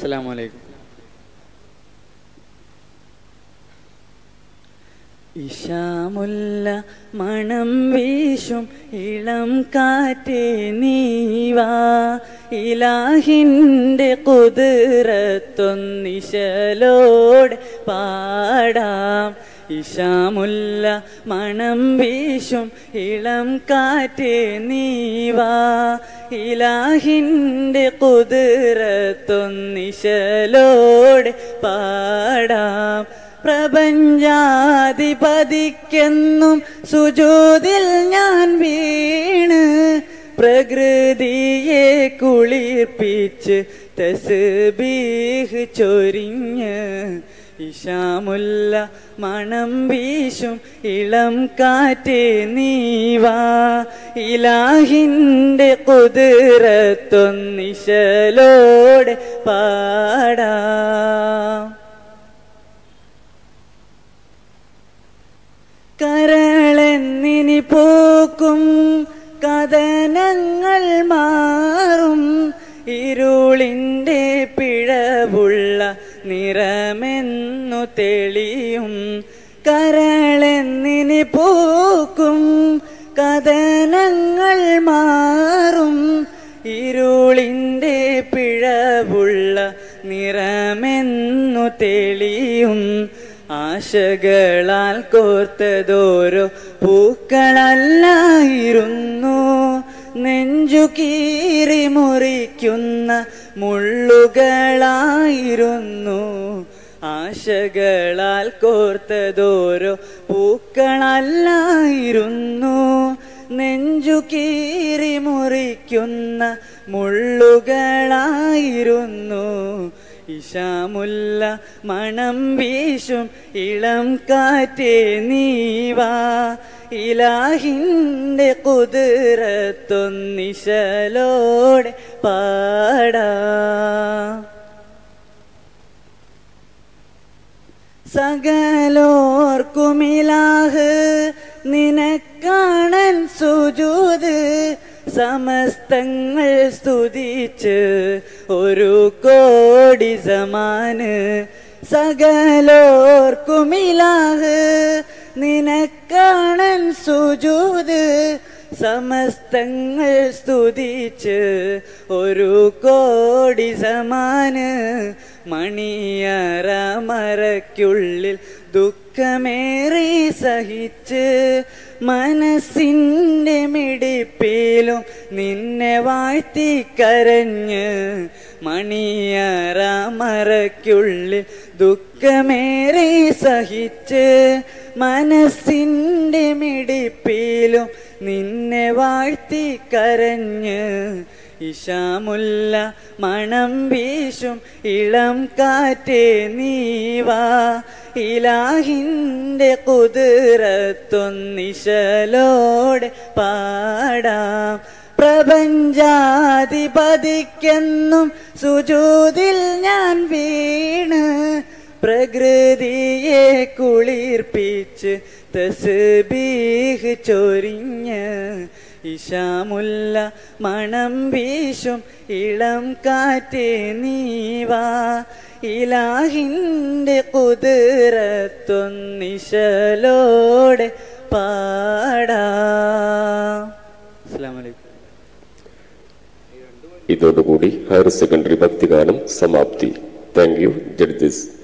അസ്സലാമു അലൈക്കും ഇഷാമുല്ല മണം വീശും ഇളം കാറ്റേ നീവാ ഇലാഹിൻ്റെ കുതിരത്തൊന്നിശലോടെ പാടാം ഇഷാമുല്ല മണം വീശും ഇളം കാറ്റേ നീവാ ഇലാഹിൻ്റെ കുതിരത്തൊന്നിശലോടെ പാടാം പ്രപഞ്ചാധിപതിക്കെന്നും സുജോതിൽ ഞാൻ വീണ് പ്രകൃതിയെ കുളിർപ്പിച്ച് തസ്ബീഹ് ചൊരിഞ്ഞ് ഇഷാമുല്ല മണം വീശും ഇളം കാറ്റേ നീവാ ഇലാഹിൻ്റെ കുതിരത്തൊന്നിശലോടെ പാടാം കരളെന്നിനി പൂക്കും കഥനങ്ങൾ മാറും ഇരുളിൻ്റെ പിഴവുള്ള നിറമെന്നു തെളിയും കരളെന്നിനി പൂക്കും കഥനങ്ങൾ മാറും ഇരുളിൻ്റെ പിഴവുള്ള നിറമെന്നു തെളിയും ആശകളാൽ കോർത്തതോരോ പൂക്കളല്ലായിരുന്നു നെഞ്ചു കീറി മുറിക്കുന്ന മുള്ളുകളായിരുന്നു ആശകളാൽ കോർത്തതോരോ പൂക്കളല്ലായിരുന്നു നെഞ്ചു കീറി മുറിക്കുന്ന മുള്ളുകളായിരുന്നു ഇഷാമുല്ല മണം വീശും ഇളം കാറ്റേ നീവാ ഇലാഹിൻ്റെ കുതിരത്തൊന്നിശലോടെ പാടാ സകലോർക്കുമിലാഹ് നിനക്കാണൻ സുജൂത് സമസ്തങ്ങൾ സ്തുതിച്ച് ഒരു കോടി സമാന് സകലോർക്കുമിലാഹ് നിനക്കാണൻ സുജൂത് സമസ്തങ്ങൾ സ്തുതിച്ച് ഒരു കോടി സമാന് മണിയറ മറയ്ക്കുള്ളിൽ ദുഃഖമേറി സഹിച്ച് മനസ്സിൻ്റെ മിടിപ്പിലും നിന്നെ വാഴ്ത്തി കരഞ്ഞ് മണിയറ മറയ്ക്കുള്ളിൽ ദുഃഖമേറി സഹിച്ച് മനസ്സിൻ്റെ മിടിപ്പിലും നിന്നെ വാഴ്ത്തി കരഞ്ഞ് ഇഷാമുല്ല മണം വീശും ഇളം കാറ്റേ നീവാ ഇലാഹിൻ്റെ കുതിരത്തൊന്നിശലോടെ പാടാം പ്രപഞ്ചാധിപതിക്കെന്നും സുജൂതിൽ ഞാൻ വീണ് പ്രകൃതിയെ കുളിർപ്പിച്ച് തസ്ബീഹ് ചൊരിഞ്ഞ് ഇഷാമുല്ല മണം വീശും ഇളം കാറ്റേ നീവാ ഇലാഹിൻ്റെ കുതിരത്തൊന്നിശലോടെ പാടാം അസ്സലാമു അലൈക്കും ഇതോടുകൂടി ഹയർ സെക്കൻഡറി ഭക്തിഗാനം സമാപ്തി താങ്ക് യു ജഡ്ജസ്